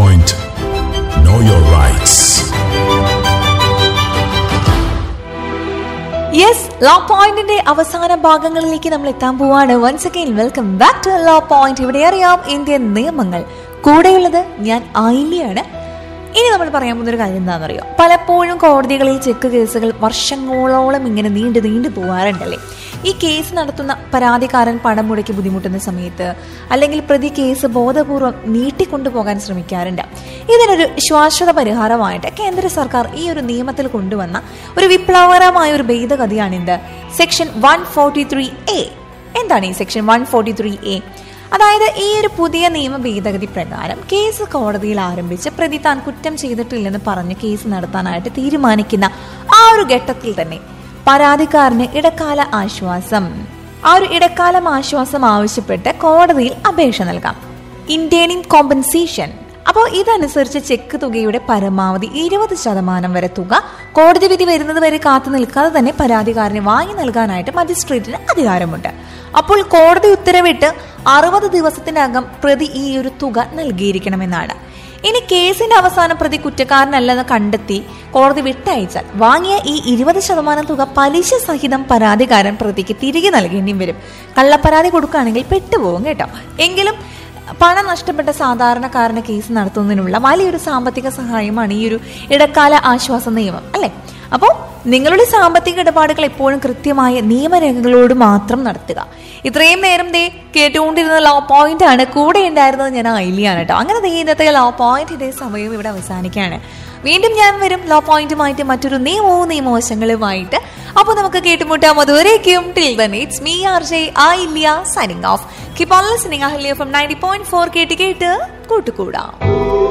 Point. Know your rights. Yes law പോയിന്റിന്റെ അവസാന ഭാഗങ്ങളിലേക്ക് നമ്മൾ എത്താൻ പോവാണ് once again welcome back to law point ഇവിടെ അറിയാം ഇന്ത്യൻ നിയമങ്ങൾ കൂടെയുള്ളത് ഞാൻ ആയില്യാണ് ഇനി നമ്മൾ പറയാൻ പോകുന്ന ഒരു കാര്യം എന്താണെന്നറിയോ പലപ്പോഴും കോടതികളിൽ ചെക്ക് കേസുകൾ വർഷങ്ങളോളം ഇങ്ങനെ നീണ്ടു നീണ്ടു പോവാറുണ്ടല്ലേ ഈ കേസ് നടത്തുന്ന പരാതിക്കാരൻ പണം മുടക്കി ബുദ്ധിമുട്ടുന്ന സമയത്ത് അല്ലെങ്കിൽ പ്രതി കേസ് ബോധപൂർവം നീട്ടിക്കൊണ്ടുപോകാൻ ശ്രമിക്കാറുണ്ട് ഇതിനൊരു ശാശ്വത പരിഹാരമായിട്ട് കേന്ദ്ര സർക്കാർ ഈ ഒരു നിയമത്തിൽ കൊണ്ടുവന്ന ഒരു വിപ്ലവകരമായ ഒരു ഭേദഗതിയാണിത് section one forty three A എന്താണ് ഈ section one forty three A അതായത് ഈ ഒരു പുതിയ നിയമ ഭേദഗതി പ്രകാരം കേസ് കോടതിയിൽ ആരംഭിച്ച് പ്രതി താൻ കുറ്റം ചെയ്തിട്ടില്ലെന്ന് പറഞ്ഞ് കേസ് നടത്താനായിട്ട് തീരുമാനിക്കുന്ന ആ ഒരു ഘട്ടത്തിൽ തന്നെ പരാതിക്കാരന് ഇടക്കാല ആശ്വാസം ആ ഒരു ഇടക്കാലം ആശ്വാസം ആവശ്യപ്പെട്ട് കോടതിയിൽ അപേക്ഷ നൽകാം ഇന്റേണിംഗ് കോമ്പൻസേഷൻ അപ്പോൾ ഇതനുസരിച്ച് ചെക്ക് തുകയുടെ പരമാവധി ഇരുപത് ശതമാനം വരെ തുക കോടതി വിധി വരുന്നത് വരെ കാത്തു നിൽക്കാതെ തന്നെ പരാതിക്കാരന് വാങ്ങി നൽകാനായിട്ട് മജിസ്ട്രേറ്റിന് അധികാരമുണ്ട് അപ്പോൾ കോടതി ഉത്തരവിട്ട് അറുപത് ദിവസത്തിനകം പ്രതി ഈ ഒരു തുക നൽകിയിരിക്കണമെന്നാണ് ഇനി കേസിന്റെ അവസാനം പ്രതി കുറ്റക്കാരനല്ലെന്ന് കണ്ടെത്തി കോടതി വിട്ടയച്ചാൽ വാങ്ങിയ ഈ ഇരുപത് ശതമാനം തുക പലിശ സഹിതം പരാതിക്കാരൻ പ്രതിക്ക് തിരികെ നൽകേണ്ടി വരും കള്ളപ്പരാതി കൊടുക്കുകയാണെങ്കിൽ പെട്ടുപോകും കേട്ടോ എങ്കിലും പണം നഷ്ടപ്പെട്ട സാധാരണക്കാരന് കേസ് നടത്തുന്നതിനുള്ള വലിയൊരു സാമ്പത്തിക സഹായമാണ് ഈ ഒരു ഇടക്കാല ആശ്വാസ നിയമം അല്ലെ അപ്പോൾ നിങ്ങളുടെ സാമ്പത്തിക ഇടപാടുകൾ എപ്പോഴും കൃത്യമായ നിയമരേഖകളോട് മാത്രം നടത്തുക ഇത്രയും നേരം ദേ കേട്ടുകൊണ്ടിരുന്ന ലോ പോയിന്റ് ആണ് കൂടെ ഉണ്ടായിരുന്നത് ഞാൻ ഐലിയാണ് കേട്ടോ അങ്ങനെ ദേ ഇന്നത്തെ ലോ പോയിന്റിന്റെ സമയം ഇവിടെ അവസാനിക്കുകയാണ് വീണ്ടും ഞാൻ വരും ലോ പോയിന്റുമായിട്ട് മറ്റൊരു നിയമവും നിയമവശങ്ങളുമായിട്ട് അപ്പോൾ നമുക്ക് കേട്ടുമുട്ടാം അതുവരേക്കും till then it's me R J ആ Illiya signing off keep on listening Ahalya from ninety point four കേട്ട് കേട്ട് കൂട്ടുകൂടാം